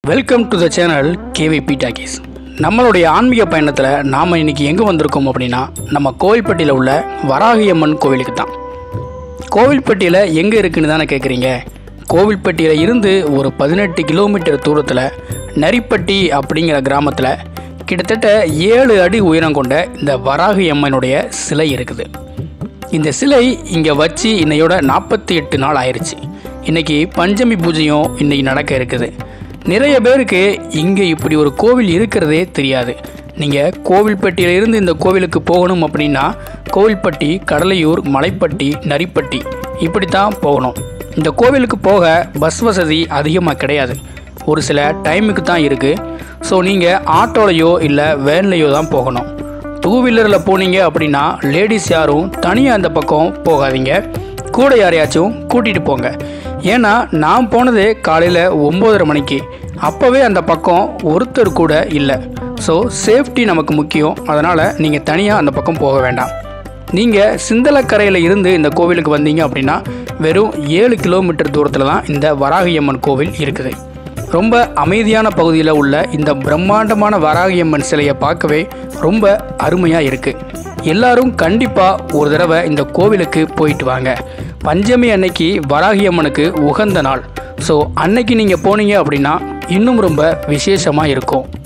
welcome to the channel KVB talkies நம்மளுடைய ஆன்மீக பயணத்தில் நாம் இன்னைக்கு எங்கே வந்திருக்கோம் அப்படின்னா நம்ம கோவில்பட்டியில் உள்ள வராகியம்மன் கோவிலுக்கு தான் கோவில்பட்டியில் எங்கே இருக்குன்னு தானே கேட்குறீங்க கோவில்பட்டியில் இருந்து ஒரு பதினெட்டு கிலோமீட்டர் தூரத்தில் நரிப்பட்டி அப்படிங்கிற கிராமத்தில் கிட்டத்தட்ட ஏழு அடி உயரம் கொண்ட இந்த வராகி அம்மனுடைய சிலை இருக்குது இந்த சிலை இங்கே வச்சு இன்னையோட நாற்பத்தி எட்டு நாள் ஆயிடுச்சு இன்னைக்கு பஞ்சமி பூஜையும் இன்னைக்கு நடக்க இருக்குது நிறைய பேருக்கு இங்கே இப்படி ஒரு கோவில் இருக்கிறதே தெரியாது நீங்கள் கோவில்பட்டியில இருந்து இந்த கோவிலுக்கு போகணும் அப்படின்னா கோவில்பட்டி கடலையூர் மலைப்பட்டி நரிப்பட்டி இப்படி தான் போகணும் இந்த கோவிலுக்கு போக பஸ் வசதி அதிகமாக கிடையாது ஒரு சில டைமுக்கு தான் இருக்குது ஸோ நீங்கள் ஆட்டோலையோ இல்லை வேன்லையோ தான் போகணும் டூ வீலரில் போனீங்க அப்படின்னா லேடிஸ் யாரும் தனியாக அந்த பக்கம் போகாதீங்க கூட யாரையாச்சும் கூட்டிகிட்டு போங்க ஏன்னா நான் போனதே காலையில் ஒம்போதரை மணிக்கு அப்போவே அந்த பக்கம் ஒருத்தர் கூட இல்லை ஸோ சேஃப்டி நமக்கு முக்கியம் அதனால் நீங்கள் தனியாக அந்த பக்கம் போக வேண்டாம் நீங்கள் சிந்தலக்கரையில் இருந்து இந்த கோவிலுக்கு வந்தீங்க அப்படின்னா வெறும் ஏழு கிலோமீட்டர் தூரத்தில் தான் இந்த வராகியம்மன் கோவில் இருக்குது ரொம்ப அமைதியான பகுதியில் உள்ள இந்த பிரம்மாண்டமான வராகியம்மன் சிலையை பார்க்கவே ரொம்ப அருமையாக இருக்குது எல்லாரும் கண்டிப்பாக ஒரு தடவை இந்த கோவிலுக்கு போயிட்டு வாங்க பஞ்சமி அன்னைக்கு வராகியம்மனுக்கு உகந்த நாள் ஸோ அன்னைக்கு நீங்கள் போனீங்க அப்படின்னா இன்னும் ரொம்ப விசேஷமாக இருக்கும்